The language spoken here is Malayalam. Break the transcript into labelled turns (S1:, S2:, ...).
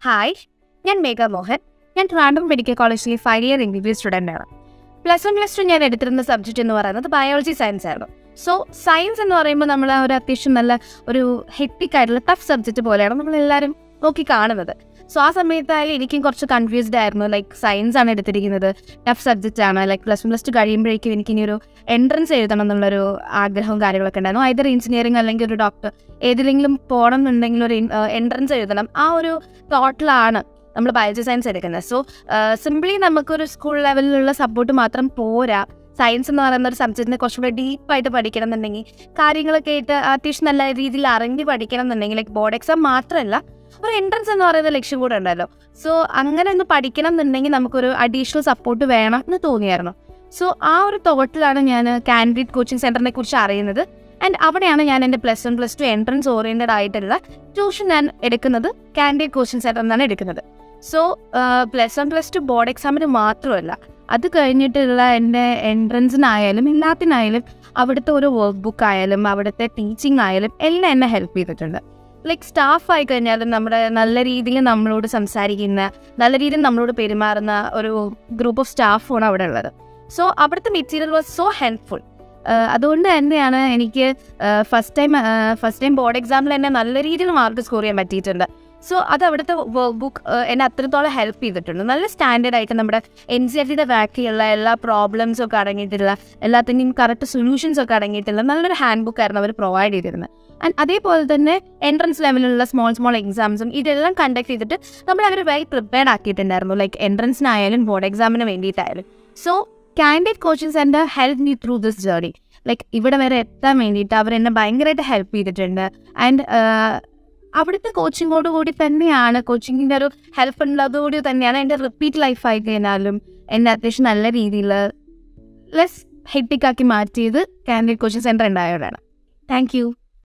S1: ഹായ് ഞാൻ മേഘ മോഹൻ ഞാൻ ട്രാൻഡം മെഡിക്കൽ കോളേജിലെ five year M B B student ആണ് പ്ലസ് വൺ പ്ലസ് ടു ഞാൻ എടുത്തിരുന്ന സബ്ജക്റ്റ് എന്ന് പറയുന്നത് ബയോളജി സയൻസ് ആയിരുന്നു സോ സയൻസ് എന്ന് പറയുമ്പോൾ നമ്മൾ ഒരു അത്യാവശ്യം നല്ല ഒരു ഹെക്ടിക് ആയിട്ടുള്ള ടഫ് സബ്ജക്റ്റ് പോലെയാണ് നമ്മളെല്ലാവരും നോക്കി കാണുന്നത് സോ ആ സമയത്തായാലും എനിക്കും കുറച്ച് കൺഫ്യൂസ്ഡ് ആയിരുന്നു ലൈക്ക് സയൻസ് ആണ് എടുത്തിരിക്കുന്നത് ടഫ് സബ്ജക്റ്റ് ആണ് like plus one plus two കഴിയുമ്പോഴേക്കും എനിക്ക് ഇനി ഒരു എൻട്രൻസ് എഴുതണം എന്നുള്ളൊരു ആഗ്രഹവും കാര്യങ്ങളൊക്കെ ഉണ്ടായിരുന്നു ഐതർ എഞ്ചിനീയറിംഗ് അല്ലെങ്കിൽ ഒരു ഡോക്ടർ ഏതിലെങ്കിലും പോകണം എന്നുണ്ടെങ്കിൽ ഒരു എൻട്രൻസ് എഴുതണം ആ ഒരു തോട്ടിലാണ് നമ്മൾ ബയോളജി സയൻസ് എടുക്കുന്നത് സോ സിംപ്ലി നമുക്കൊരു സ്കൂൾ ലെവലിലുള്ള സപ്പോർട്ട് മാത്രം പോരാ സയൻസ് എന്ന് പറയുന്ന ഒരു സബ്ജക്റ്റിനെ കുറച്ചുകൂടെ ഡീപ്പായിട്ട് പഠിക്കണം എന്നുണ്ടെങ്കിൽ കാര്യങ്ങളൊക്കെ ആയിട്ട് അത്യാവശ്യം നല്ല രീതിയിൽ അറിഞ്ഞ് പഠിക്കണം എന്നുണ്ടെങ്കിൽ ലൈക്ക് ബോർഡ് എക്സാം മാത്രമല്ല ഒരു എൻട്രൻസ് എന്ന് പറയുന്ന ലക്ഷ്യം കൂടെ ഉണ്ടല്ലോ സോ അങ്ങനെ ഒന്ന് പഠിക്കണം എന്നുണ്ടെങ്കിൽ നമുക്കൊരു അഡീഷണൽ സപ്പോർട്ട് വേണം എന്ന് തോന്നിയായിരുന്നു സോ ആ ഒരു തോട്ടിലാണ് ഞാൻ കാൻഡിഡേറ്റ് കോച്ചിങ് സെന്ററിനെ കുറിച്ച് അറിയുന്നത് ആൻഡ് അവിടെയാണ് ഞാൻ എൻ്റെ plus one plus two entrance oriented ആയിട്ടുള്ള ട്യൂഷൻ ഞാൻ എടുക്കുന്നത് കാൻഡിഡേറ്റ് കോച്ചിങ് സെന്ററിൽ നിന്നാണ് എടുക്കുന്നത് so plus one plus two board എക്സാമിന് മാത്രമല്ല അത് കഴിഞ്ഞിട്ടുള്ള എൻ്റെ എൻട്രൻസിനായാലും എല്ലാത്തിനായാലും അവിടുത്തെ ഒരു വർക്ക് ബുക്ക് ആയാലും അവിടുത്തെ ടീച്ചിങ് ആയാലും എല്ലാം എന്നെ ഹെൽപ്പ് ചെയ്തിട്ടുണ്ട് ലൈക്ക് സ്റ്റാഫ് ആയി കഴിഞ്ഞാലും നമ്മുടെ നല്ല രീതിയിൽ നമ്മളോട് സംസാരിക്കുന്ന നല്ല രീതിയിൽ നമ്മളോട് പെരുമാറുന്ന ഒരു ഗ്രൂപ്പ് ഓഫ് സ്റ്റാഫാണ് അവിടെ ഉള്ളത് സോ അവിടുത്തെ മെറ്റീരിയൽ വാസ് സോ ഹെൽപ്ഫുൾ അതുകൊണ്ട് തന്നെയാണ് എനിക്ക് first time first time board എക്സാമിൽ എന്നെ നല്ല രീതിയിൽ മാർക്ക് സ്കോർ ചെയ്യാൻ പറ്റിയിട്ടുണ്ട് സോ അത് അവിടുത്തെ വർക്ക് ബുക്ക് എന്നെ അത്രത്തോളം ഹെൽപ്പ് ചെയ്തിട്ടുണ്ട് നല്ല സ്റ്റാൻഡേർഡ് ആയിട്ട് നമ്മുടെ എൻ സി എഫ് ടിയുടെ ബാക്കിയുള്ള എല്ലാ പ്രോബ്ലംസും ഒക്കെ അടങ്ങിയിട്ടുള്ള എല്ലാത്തിൻ്റെയും കറക്റ്റ് സൊല്യൂഷൻസ് ഒക്കെ അടങ്ങിയിട്ടുള്ള നല്ലൊരു ഹാൻഡ് ബുക്ക് ആയിരുന്നു അവർ പ്രൊവൈഡ് ചെയ്തിരുന്നത് ആൻഡ് അതേപോലെ തന്നെ എൻട്രൻസ് ലെവലിലുള്ള സ്മോൾ സ്മോൾ എക്സാംസും ഇതെല്ലാം കണ്ടക്ട് ചെയ്തിട്ട് നമ്മൾ അവർ വെൽ പ്രിപ്പയർഡ് ആക്കിയിട്ടുണ്ടായിരുന്നു ലൈക്ക് എൻട്രൻസിനായാലും ബോർഡ് എക്സാമിന് വേണ്ടിയിട്ടായാലും so candidate coaching centre help me through this journey like ഇവിടെ വരെ എത്താൻ വേണ്ടിയിട്ട് അവർ എന്നെ ഭയങ്കരമായിട്ട് ഹെൽപ്പ് ചെയ്തിട്ടുണ്ട് ആൻഡ് അവിടുത്തെ കോച്ചിങ്ങോട് കൂടി തന്നെയാണ് കോച്ചിങ്ങിൻ്റെ ഒരു ഹെൽപ്പ് ഉള്ളതോടുകൂടി തന്നെയാണ് എൻ്റെ റിപ്പീറ്റ് ലൈഫ് ആയി കഴിഞ്ഞാലും എന്നെ അത്യാവശ്യം നല്ല രീതിയിൽ ലെസ് ഹെക്ടിക് ആക്കി മാറ്റിയത് കാൻഡിഡേറ്റ് കോച്ചിങ് സെൻറ്റർ ഉണ്ടായവരാണ് താങ്ക് യു